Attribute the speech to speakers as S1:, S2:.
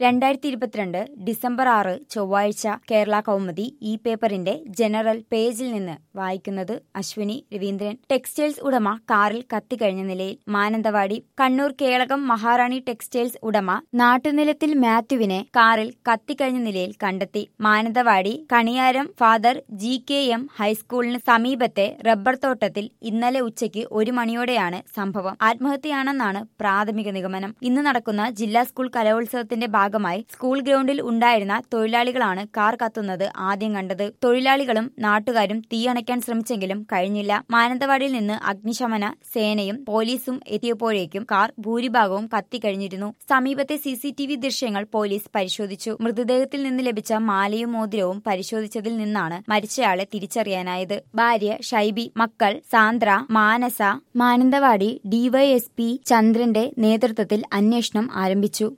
S1: രണ്ടായിരത്തി ഇരുപത്തിരണ്ട് ഡിസംബർ ആറ് ചൊവ്വാഴ്ച കേരള കൗമുദി ഈ പേപ്പറിന്റെ ജനറൽ പേജിൽ നിന്ന് വായിക്കുന്നത് അശ്വിനി രവീന്ദ്രൻ ടെക്സ്റ്റൈൽസ് ഉടമ കാറിൽ കത്തിക്കഴിഞ്ഞ നിലയിൽ മാനന്തവാടി കണ്ണൂർ കേളകം മഹാറാണി ടെക്സ്റ്റൈൽസ് ഉടമ നാട്ടുനിലത്തിൽ മാത്യുവിനെ കാറിൽ കത്തിക്കഴിഞ്ഞ നിലയിൽ കണ്ടെത്തി Mananthavady Kaniyaram father G K M ഹൈസ്കൂളിന് സമീപത്തെ റബ്ബർ തോട്ടത്തിൽ ഇന്നലെ ഉച്ചയ്ക്ക് ഒരു മണിയോടെയാണ് സംഭവം ആത്മഹത്യയാണെന്നാണ് പ്രാഥമിക നിഗമനം ഇന്ന് നടക്കുന്ന ജില്ലാ സ്കൂൾ കലോത്സവത്തിന്റെ ഭാഗമായി സ്കൂൾ ഗ്രൗണ്ടിൽ ഉണ്ടായിരുന്ന തൊഴിലാളികളാണ് കാർ കത്തുന്നത് ആദ്യം കണ്ടത് തൊഴിലാളികളും നാട്ടുകാരും തീയണയ്ക്കാൻ ശ്രമിച്ചെങ്കിലും കഴിഞ്ഞില്ല മാനന്തവാടിയിൽ നിന്ന് അഗ്നിശമന സേനയും പോലീസും എത്തിയപ്പോഴേക്കും കാർ ഭൂരിഭാഗവും കത്തിക്കഴിഞ്ഞിരുന്നു സമീപത്തെ സി സി ടി വി ദൃശ്യങ്ങൾ പോലീസ് പരിശോധിച്ചു മൃതദേഹത്തിൽ നിന്ന് ലഭിച്ച മാലയും മോതിരവും പരിശോധിച്ചതിൽ നിന്നാണ് മരിച്ചയാളെ തിരിച്ചറിയാനായത് ഭാര്യ ഷൈബി മക്കൾ സാന്ദ്ര മാനസ മാനന്തവാടി ഡിവൈഎസ്പി ചന്ദ്രന്റെ നേതൃത്വത്തിൽ അന്വേഷണം ആരംഭിച്ചു